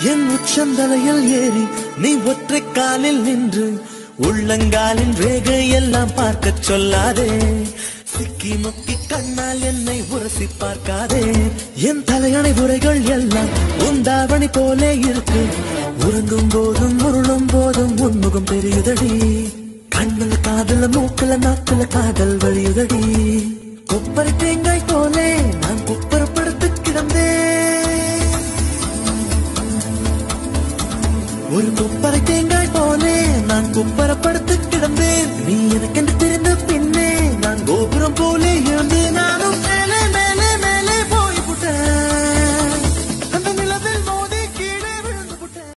என் உச்சந்தலையில் ஏறி நீ ஒற்றை காலில் நின்று உள்ளங்காலின் ரேகை எல்லாம் பார்க்கச் சொல்லாதே சிக்கி முக்கி கண்ணால் என்னை உரசி பார்க்காதே என் தலையணை உரைகள் எல்லாம் உந்தாவணி போலே இருக்கு உறங்கும் போதும் உருளும் போதும் உன்முகம் பெரியுதடி கண்ணுல காதல மூக்குல நாக்குல காதல் வழியுதடி கொப்பரை தேங்காய் போலே நான் குப்பரப்படுத்து கிடந்தேன் ஒரு குப்பரை தேங்காய் போலே நான் குப்பரப்படுத்து